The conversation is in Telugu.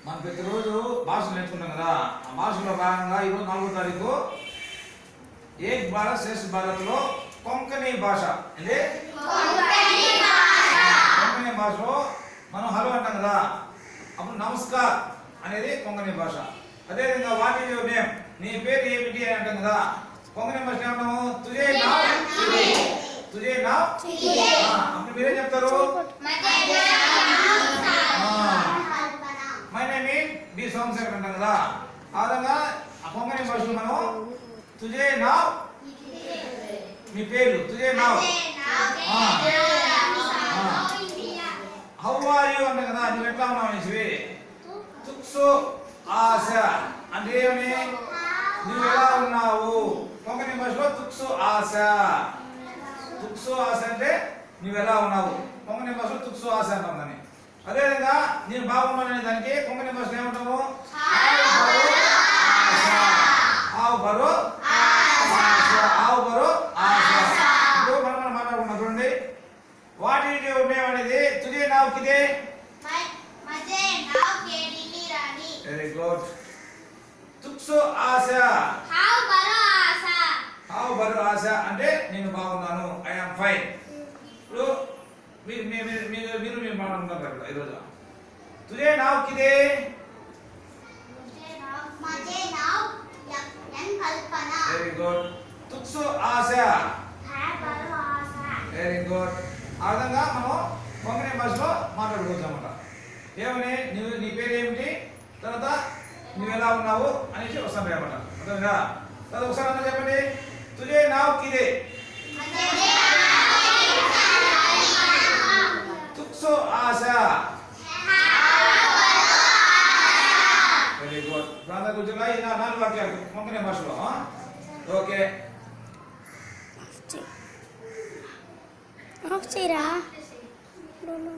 మనం ప్రతిరోజు భాషలు నేర్చుకుంటాం కదా ఆ భాషలో భాగంగా ఈరోజు నాలుగో తారీఖు ఏక్ భారత్ శ్రేష్ఠ భారత్ లో కొంకణి భాష అంటే కొంకణి భాషలో మనం హలో అంటాం కదా అప్పుడు నమస్కార్ అనేది కొంకణి భాష అదేవిధంగా వాట్ ఈజ్ యువర్ నేమ్ నీ పేరు ఏమిటి అని అంటాం కదా కొంకణి భాష ఏమంటాము తుజే నా తుజే నా అప్పుడు మీరేం చెప్తారు my name is B Somashekar అంటాం కదా ఆ విధంగా ఆ కొంకణి భాషలో మనం తుజే నా మీ పేరు తుజే నా హౌ ఆర్ యు అంటాం కదా నువ్వు ఎట్లా ఉన్నావు అనేసి తుక్సు ఆశ అంటే ఏమని నువ్వు ఎలా ఉన్నావు కొంకణి భాషలో తుక్సు ఆశ తుక్సు ఆశ అంటే నువ్వు ఎలా ఉన్నావు కొంకణి భాషలో తుక్సు ఆశ అంటాం దాన్ని అదేవిధంగా నేను బాగున్నాను అనే దానికి కొంకణి భాషలో ఏమంటాము ఆవు బరు ఆశ ఆవు బరు ఆశ ఇప్పుడు మనం మనం మాట్లాడుకున్నాం చూడండి వాటి నేమ్ అనేది తుజే నావ్ కిదే వెరీ గుడ్ తుక్సు ఆశ హావ్ బరు ఆశ అంటే నేను బాగున్నాను ఐ యామ్ ఫైన్ ఇప్పుడు మీరు మీ- మీరు మీరు మీరు మీరు మాట్లాడుతున్నారు కదా ఈరోజు తుజే నావ్ కిదే వెరీ గుడ్ తుక్సు ఆశ వెరీ గుడ్ ఆ విధంగా మనం కొంకణి భాషలో మాట్లాడుకోవచ్చు అన్నమాట ఏమని నువ్వు నీ పేరు ఏమిటి తర్వాత నువ్వు ఎలా ఉన్నావు అనేసి వస్తాను అన్నమాట అర్థమైందా తర్వాత ఒకసారి అందరూ చెప్పండి తుజే నావ్ కిదే తుక్సు ఆశ వెరీ గుడ్ ప్రాంత కూర్చోగా ఈ నా- నాలుగు వాక్యాలు కొంకణి భాషలో ఆ? ఓకే ఆఫ్ చేయరా